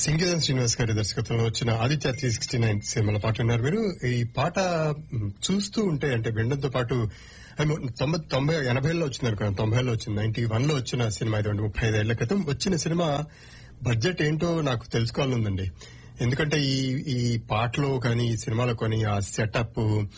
సింగేదన్ శ్రీనివాస్ గారి దర్శకత్వంలో వచ్చిన ఆదిత్య త్రీ సిక్స్టీ నైన్ సినిమాల పాట ఉన్నారు మీరు ఈ పాట మ్, చూస్తూ ఉంటే అంటే వినడంతో పాటు ఐ మీన్ తొంభై తొంభై ఎనభైలో వచ్చింది అనుకున్నాను తొంభైలో వచ్చింది నైన్టీ వన్ లో వచ్చిన సినిమా ఇది ముప్పై ఐదేళ్ల క్రితం వచ్చిన సినిమా బడ్జెట్ ఏంటో నాకు తెలుసుకోవాలందండి ఎందుకంటే ఈ ఈ పాటలో కానీ ఈ సినిమాలో కానీ ఆ సెటప్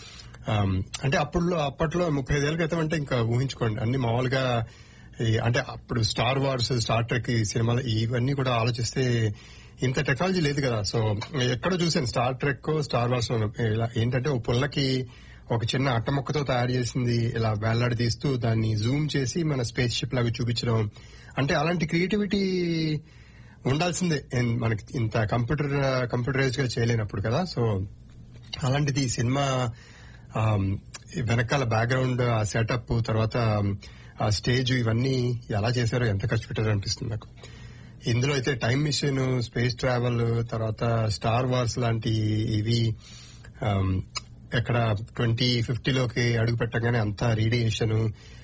అంటే అప్పుడులో అప్పట్లో ముప్పై ఐదేళ్ల క్రితం అంటే ఇంకా ఊహించుకోండి అన్ని మామూలుగా ఈ- అంటే అప్పుడు స్టార్ వార్స్ స్టార్ ట్రెక్ ఈ సినిమాలు ఇవన్నీ కూడా ఆలోచిస్తే ఇంత టెక్నాలజీ లేదు కదా సో ఎక్కడో చూసాను స్టార్ ట్రెక్ స్టార్ వార్స్ ఇలా ఏంటంటే ఓ పుల్లకి ఒక చిన్న అట్టముక్కతో తయారు చేసింది ఇలా వేలాడి తీస్తూ దాన్ని జూమ్ చేసి మన స్పేస్ షిప్ లాగా చూపించడం అంటే అలాంటి క్రియేటివిటీ ఉండాల్సిందే ఇన్- మనకి ఇంత కంప్యూటర్ కంప్యూటరైజ్ గా చేయలేనప్పుడు కదా సో అలాంటిది ఈ సినిమా ఆమ్, ఈ వెనకాల బ్యాక్గ్రౌండ్ ఆ సెటప్ తర్వాత ఆ స్టేజ్ ఇవన్నీ ఎలా చేశారో ఎంత ఖర్చు పెట్టారో అనిపిస్తుంది నాకు ఇందులో అయితే టైం మిషన్ స్పేస్ ట్రావెల్ తర్వాత స్టార్ వార్స్ లాంటి ఇవి ఆమ్, ఎక్కడ ట్వంటీ ఫిఫ్టీలోకి అడుగు పెట్టగానే అంతా రేడియేషన్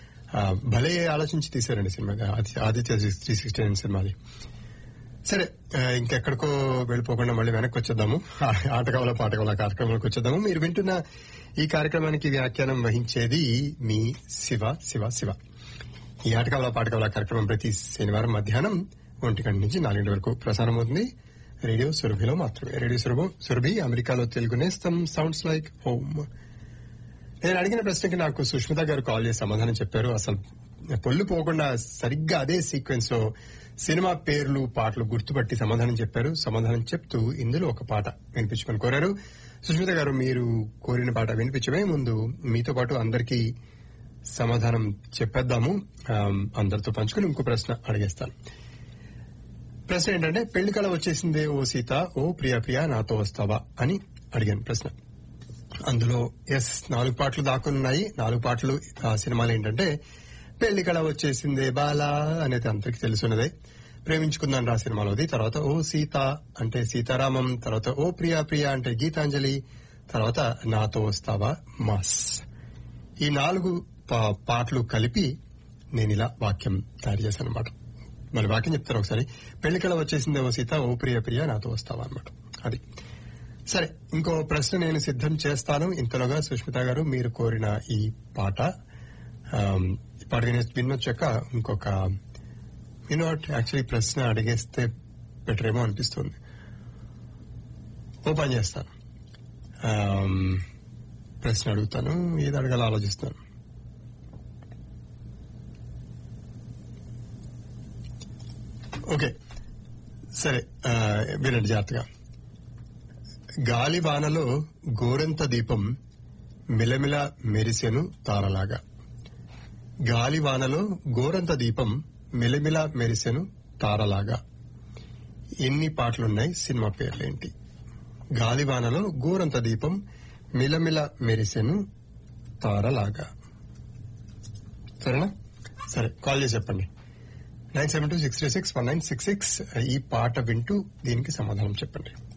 భలే ఆలోచించి తీశారండి cinema Aditya three sixty nine సినిమాది సరే ఆ, ఇంకెక్కడికో వెళ్ళిపోకుండా మళ్ళీ వెనక్కి వచ్చేద్దాము ఆ- ఆట కావాల పాట కావాల కార్యక్రమానికి వచ్చేద్దాము మీరు వింటున్న ఈ కార్యక్రమానికి వ్యాఖ్యానం వహించేది మీ శివ శివ శివ ఈ ఆట కావాల పాట కావాల కార్యక్రమం ప్రతి శనివారం మధ్యాహ్నం ఒంటి గంట నుంచి నాలుగింటి వరకు ప్రసారం అవుతుంది రేడియో సురభిలో మాత్రమే రేడియో సురభి సురభి అమెరికాలో తెలుగు నేస్తం సౌండ్స్ లైక్ హోమ్ నేను అడిగిన ప్రశ్నకి నాకు సుష్మిత గారు కాల్ చేసి సమాధానం చెప్పారు అసలు పొల్లు పోకుండా సరిగ్గా అదే సీక్వెన్స్ లో సినిమా పేర్లు పాటలు గుర్తుపట్టి సమాధానం చెప్పారు సమాధానం చెప్తూ ఇందులో ఒక పాట వినిపించమని కోరారు సుష్మిత గారు మీరు కోరిన పాట వినిపించమే ముందు మీతో పాటు అందరికీ సమాధానం చెప్పేద్దాము ఆమ్, అందరితో పంచుకుని ఇంకో ప్రశ్న అడిగేస్తాను ప్రశ్న ఏంటంటే పెళ్లి కళ వచ్చేసిందే ఓ సీత ఓ ప్రియా ప్రియా నాతో వస్తావా అని అడిగాను ప్రశ్న అందులో ఎస్ నాలుగు పాటలు దాక్కున్నాయి నాలుగు పాటలు ఆ సినిమాలు ఏంటంటే పెళ్లి కళ వచ్చేసిందే బాలా అనేది అందరికి తెలుసున్నదే ప్రేమించుకుందాం రా సినిమాలోది తర్వాత ఓ సీత అంటే సీతారామం తర్వాత ఓ ప్రియా ప్రియా అంటే గీతాంజలి తర్వాత నాతో వస్తావా మాస్ ఈ నాలుగు పా- పాటలు కలిపి నేను ఇలా వాక్యం తయారు చేశాను అనమాట మళ్ళీ వాక్యం చెప్తాను ఒకసారి పెళ్లికళ వచ్చేసిందే ఓ సీత ఓ ప్రియ ప్రియ నాతో వస్తావా అనమాట అది సరే ఇంకో ప్రశ్న నేను సిద్ధం చేస్తాను ఇంతలోగా సుష్మిత గారు మీరు కోరిన ఈ పాట ఆమ్, ఈ పాట వినే వినొచ్చాక ఇంకొక వినోట్ యాక్చువల్లీ ప్రశ్న అడిగేస్తే బెటర్ ఏమో అనిపిస్తుంది ఓ పని చేస్తాను ఆమ్, ప్రశ్న అడుగుతాను ఏది అడగాలో ఆలోచిస్తాను ఓకే సరే ఆ, వినండి జాగ్రత్తగా గాలి వానలో గోరంత దీపం మిలమిల మెరిసెను తారలాగా గాలి వానలో గోరంత దీపం మిలమిల మెరిసెను తారలాగా ఎన్ని పాటలున్నాయి సినిమా పేర్లేంటి గాలివానలో గోరంత దీపం మిలమిల మెరిసెను తారలాగా సరేనా సరే కాల్ చేసి చెప్పండి nine seven two six three six one nine six six ఈ పాట వింటూ దీనికి సమాధానం చెప్పండి